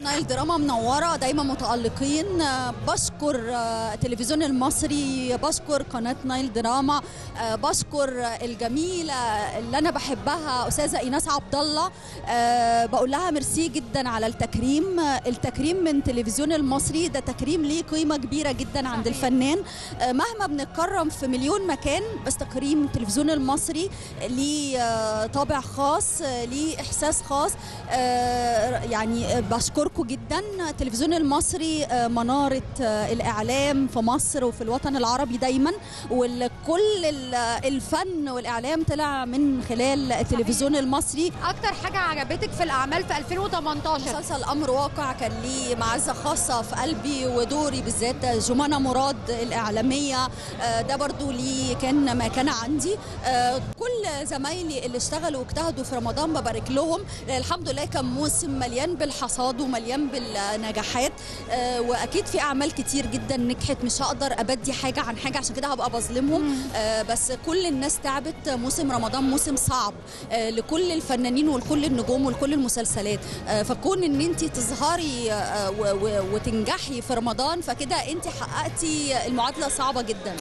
نايل دراما منورة دايما متألقين آه، بشكر آه، التلفزيون المصري بشكر قناة نايل دراما آه، بشكر آه، الجميلة اللي أنا بحبها أستاذة إيناس عبد الله آه، بقول لها ميرسي جدا على التكريم آه، التكريم من التلفزيون المصري ده تكريم ليه قيمة كبيرة جدا عند الفنان آه، مهما بنتكرم في مليون مكان بس تكريم التلفزيون المصري ليه آه، طابع خاص آه، ليه إحساس خاص آه، يعني آه، بشكركم جدا التلفزيون المصري آه، منارة آه، الإعلام في مصر وفي الوطن العربي دايما وكل الفن والإعلام طلع من خلال التلفزيون المصري اكتر حاجه عجبتك في الاعمال في 2018 مسلسل امر واقع كان ليه معزه خاصه في قلبي ودوري بالذات جمانه مراد الاعلاميه آه، ده برضو ليه كان مكانه عندي آه، كل زمايلي اللي اشتغلوا واجتهدوا في رمضان ببارك لهم الحمد لله كان موسم مليان بالحصاد ومليان بالنجاحات آه، واكيد في اعمال كتير جدا نجحت مش هقدر ابدي حاجه عن حاجه عشان كده هبقى بظلمهم آه، بس كل الناس تعبت موسم رمضان موسم صعب آه، لكل الفنانين ولكل النجوم ولكل المسلسلات آه، فكون ان انت تظهري آه، و- و- وتنجحي في رمضان فكده انت حققتي المعادله صعبه جدا